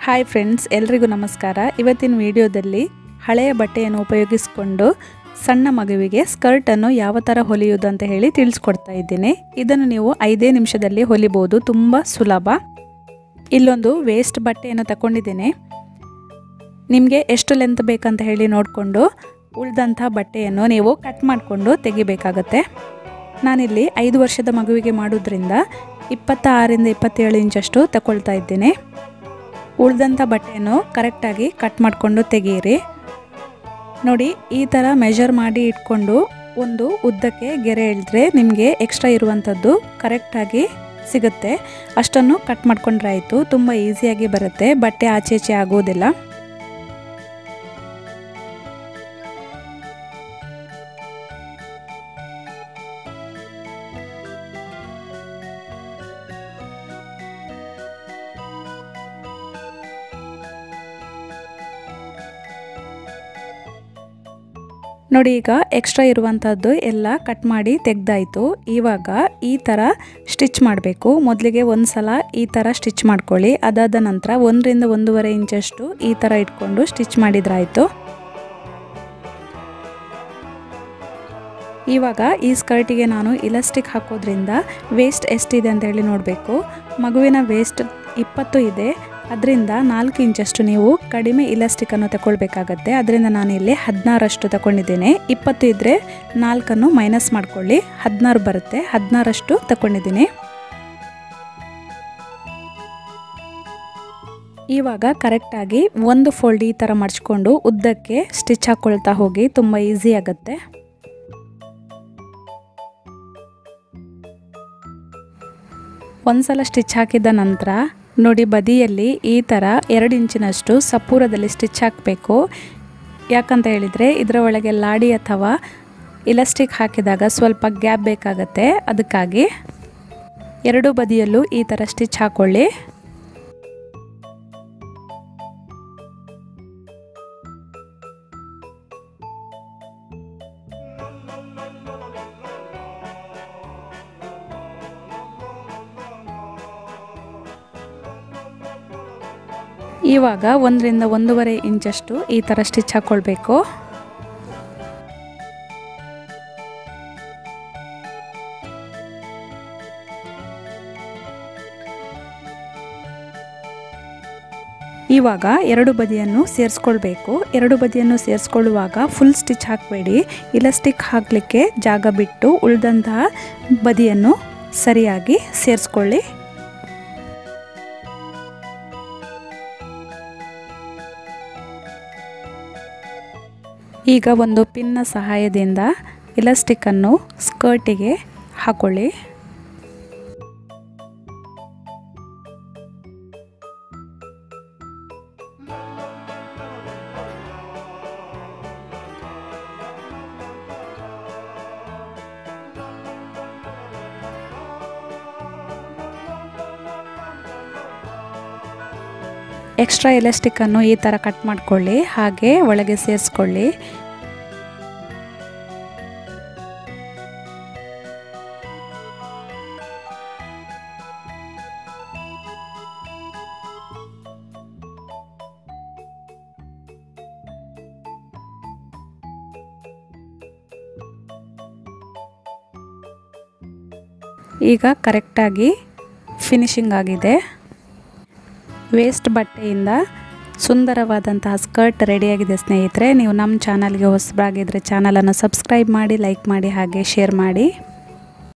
hi friends ಎಲ್ರಿಗೂ ನಮಸ್ಕಾರ ಇವತ್ತಿನ ವಿಡಿಯೋದಲ್ಲಿ ಹಳೆಯ ಬಟ್ಟೆಯನ್ನು ಉಪಯೋಗಿಸಿಕೊಂಡು ಸಣ್ಣ ಮಗುವಿಗೆ ಸ್ಕರ್ಟನ್ನು ಯಾವ ಥರ ಹೊಲಿಯೋದು ಅಂತ ಹೇಳಿ ತಿಳಿಸ್ಕೊಡ್ತಾ ಇದ್ದೀನಿ ಇದನ್ನು ನೀವು ಐದೇ ನಿಮಿಷದಲ್ಲಿ ಹೊಲಿಬೋದು ತುಂಬ ಸುಲಭ ಇಲ್ಲೊಂದು ವೇಸ್ಟ್ ಬಟ್ಟೆಯನ್ನು ತಗೊಂಡಿದ್ದೇನೆ ನಿಮಗೆ ಎಷ್ಟು ಲೆಂತ್ ಬೇಕಂತ ಹೇಳಿ ನೋಡಿಕೊಂಡು ಉಳಿದಂಥ ಬಟ್ಟೆಯನ್ನು ನೀವು ಕಟ್ ಮಾಡಿಕೊಂಡು ತೆಗಿಬೇಕಾಗತ್ತೆ ನಾನಿಲ್ಲಿ ಐದು ವರ್ಷದ ಮಗುವಿಗೆ ಮಾಡೋದ್ರಿಂದ ಇಪ್ಪತ್ತಾರರಿಂದ ಇಪ್ಪತ್ತೇಳು ಇಂಚಷ್ಟು ತಗೊಳ್ತಾ ಇದ್ದೀನಿ ಉಳಿದಂಥ ಬಟ್ಟೆಯನ್ನು ಕರೆಕ್ಟಾಗಿ ಕಟ್ ಮಾಡಿಕೊಂಡು ತೆಗೀರಿ ನೋಡಿ ಈ ಥರ ಮೆಷರ್ ಮಾಡಿ ಇಟ್ಕೊಂಡು ಒಂದು ಉದ್ದಕ್ಕೆ ಗೆರೆ ಎಳೆದ್ರೆ ನಿಮಗೆ ಎಕ್ಸ್ಟ್ರಾ ಇರುವಂಥದ್ದು ಕರೆಕ್ಟಾಗಿ ಸಿಗುತ್ತೆ ಅಷ್ಟನ್ನು ಕಟ್ ಮಾಡ್ಕೊಂಡ್ರೆ ಆಯಿತು ತುಂಬ ಈಸಿಯಾಗಿ ಬರುತ್ತೆ ಬಟ್ಟೆ ಆಚೆ ಈಚೆ ಆಗೋದಿಲ್ಲ ನೋಡಿ ಈಗ ಎಕ್ಸ್ಟ್ರಾ ಇರುವಂಥದ್ದು ಎಲ್ಲ ಕಟ್ ಮಾಡಿ ತೆಗ್ದಾಯಿತು ಇವಾಗ ಈ ಥರ ಸ್ಟಿಚ್ ಮಾಡಬೇಕು ಮೊದಲಿಗೆ ಒಂದು ಸಲ ಈ ಥರ ಸ್ಟಿಚ್ ಮಾಡ್ಕೊಳ್ಳಿ ಅದಾದ ನಂತರ ಒಂದರಿಂದ ಒಂದೂವರೆ ಇಂಚಷ್ಟು ಈ ಥರ ಇಟ್ಕೊಂಡು ಸ್ಟಿಚ್ ಮಾಡಿದ್ರಾಯಿತು ಇವಾಗ ಈ ಸ್ಕರ್ಟಿಗೆ ನಾನು ಇಲಾಸ್ಟಿಕ್ ಹಾಕೋದ್ರಿಂದ ವೇಸ್ಟ್ ಎಷ್ಟಿದೆ ಅಂತ ಹೇಳಿ ನೋಡಬೇಕು ಮಗುವಿನ ವೇಸ್ಟ್ ಇಪ್ಪತ್ತು ಇದೆ ಅದರಿಂದ ನಾಲ್ಕು ಇಂಚಷ್ಟು ನೀವು ಕಡಿಮೆ ಇಲಾಸ್ಟಿಕನ್ನು ತಗೊಳ್ಬೇಕಾಗತ್ತೆ ಅದರಿಂದ ನಾನು ಇಲ್ಲಿ ಹದಿನಾರಷ್ಟು ತಗೊಂಡಿದ್ದೇನೆ ಇಪ್ಪತ್ತು ಇದ್ದರೆ ನಾಲ್ಕನ್ನು ಮೈನಸ್ ಮಾಡ್ಕೊಳ್ಳಿ ಹದಿನಾರು ಬರುತ್ತೆ ಹದಿನಾರಷ್ಟು ತಗೊಂಡಿದ್ದೀನಿ ಇವಾಗ ಕರೆಕ್ಟಾಗಿ ಒಂದು ಫೋಲ್ಡ್ ಈ ಥರ ಮಡ್ಚ್ಕೊಂಡು ಉದ್ದಕ್ಕೆ ಸ್ಟಿಚ್ ಹಾಕ್ಕೊಳ್ತಾ ಹೋಗಿ ತುಂಬ ಈಸಿ ಆಗುತ್ತೆ ಒಂದ್ಸಲ ಸ್ಟಿಚ್ ಹಾಕಿದ ನಂತರ ನೋಡಿ ಬದಿಯಲ್ಲಿ ಈ ಥರ ಎರಡು ಇಂಚಿನಷ್ಟು ಸಪೂರದಲ್ಲಿ ಸ್ಟಿಚ್ ಹಾಕಬೇಕು ಯಾಕಂತ ಹೇಳಿದರೆ ಇದರ ಒಳಗೆ ಲಾಡಿ ಅಥವಾ ಇಲಾಸ್ಟಿಕ್ ಹಾಕಿದಾಗ ಸ್ವಲ್ಪ ಗ್ಯಾಪ್ ಬೇಕಾಗತ್ತೆ ಅದಕ್ಕಾಗಿ ಎರಡು ಬದಿಯಲ್ಲೂ ಈ ಥರ ಸ್ಟಿಚ್ ಹಾಕ್ಕೊಳ್ಳಿ ಇವಾಗ ಒಂದರಿಂದ ಒಂದೂವರೆ ಇಂಚಷ್ಟು ಈ ಥರ ಸ್ಟಿಚ್ ಹಾಕ್ಕೊಳ್ಬೇಕು ಇವಾಗ ಎರಡು ಬದಿಯನ್ನು ಸೇರಿಸ್ಕೊಳ್ಬೇಕು ಎರಡು ಬದಿಯನ್ನು ಸೇರಿಸ್ಕೊಳ್ಳುವಾಗ ಫುಲ್ ಸ್ಟಿಚ್ ಹಾಕಬೇಡಿ ಇಲಾಸ್ಟಿಕ್ ಹಾಕಲಿಕ್ಕೆ ಜಾಗ ಬಿಟ್ಟು ಉಳಿದಂತಹ ಬದಿಯನ್ನು ಸರಿಯಾಗಿ ಸೇರಿಸ್ಕೊಳ್ಳಿ ಈಗ ಒಂದು ಪಿನ್ನ ಸಹಾಯದಿಂದ ಇಲಾಸ್ಟಿಕ್ಕನ್ನು ಸ್ಕರ್ಟಿಗೆ ಹಾಕೊಳ್ಳಿ ಎಕ್ಸ್ಟ್ರಾ ಎಲಾಸ್ಟಿಕ್ಕನ್ನು ಈ ಥರ ಕಟ್ ಮಾಡ್ಕೊಳ್ಳಿ ಹಾಗೆ ಒಳಗೆ ಸೇರಿಸ್ಕೊಳ್ಳಿ ಈಗ ಕರೆಕ್ಟಾಗಿ ಫಿನಿಶಿಂಗ್ ಆಗಿದೆ ವೇಸ್ಟ್ ಬಟ್ಟೆಯಿಂದ ಸುಂದರವಾದಂತಹ ಸ್ಕರ್ಟ್ ರೆಡಿಯಾಗಿದೆ ಸ್ನೇಹಿತರೆ ನೀವು ನಮ್ಮ ಚಾನಲ್ಗೆ ಹೊಸಬರಾಗಿದ್ದರೆ ಚಾನಲನ್ನು ಸಬ್ಸ್ಕ್ರೈಬ್ ಮಾಡಿ ಲೈಕ್ ಮಾಡಿ ಹಾಗೆ ಶೇರ್ ಮಾಡಿ